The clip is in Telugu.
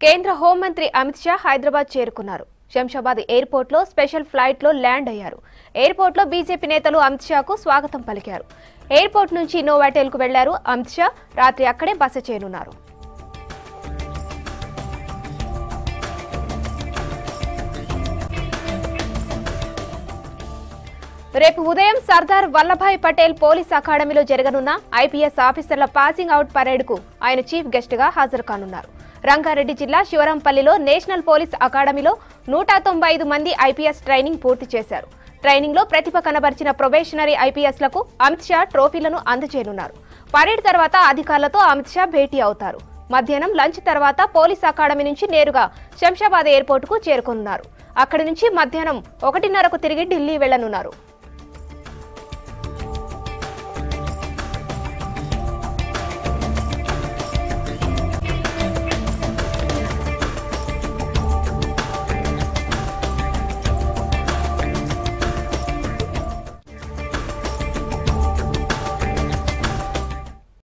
కేంద్ర హోంమంత్రి అమిత్ షా హైదరాబాద్ చేరుకున్నారు శంషాబాద్ ఎయిర్పోర్ట్లో స్పెషల్ ఫ్లైట్లో ల్యాండ్ అయ్యారు ఎయిర్పోర్ట్లో బీజేపీ నేతలు అమిత్ షాకు స్వాగతం పలికారు ఎయిర్పోర్ట్ నుంచి నోవాటెల్కు వెళ్లారు అమిత్ షా రాత్రి అక్కడే బస చేయనున్నారు రేపు ఉదయం సర్దార్ వల్లభాయ్ పటేల్ పోలీస్ అకాడమీలో జరగనున్న ఐపీఎస్ ఆఫీసర్ల పాసింగ్ అవుట్ పరేడ్కు ఆయన చీఫ్ గెస్ట్గా హాజరు కానున్నారు రంగారెడ్డి జిల్లా శివరంపల్లిలో నేషనల్ పోలీస్ అకాడమీలో నూట తొంభై ఐదు మంది ఐపీఎస్ ట్రైనింగ్ పూర్తి చేశారు ట్రైనింగ్లో ప్రతిభ కనబరిచిన ప్రొబేషనరీ ఐపీఎస్లకు అమిత్ షా ట్రోఫీలను అందజేయనున్నారు పరేడ్ తర్వాత అధికారులతో అమిత్ షా భేటీ అవుతారు మధ్యాహ్నం లంచ్ తర్వాత పోలీస్ అకాడమీ నుంచి నేరుగా శంషాబాద్ ఎయిర్పోర్టుకు చేరుకున్నారు అక్కడి నుంచి మధ్యాహ్నం ఒకటిన్నరకు తిరిగి ఢిల్లీ వెళ్లనున్నారు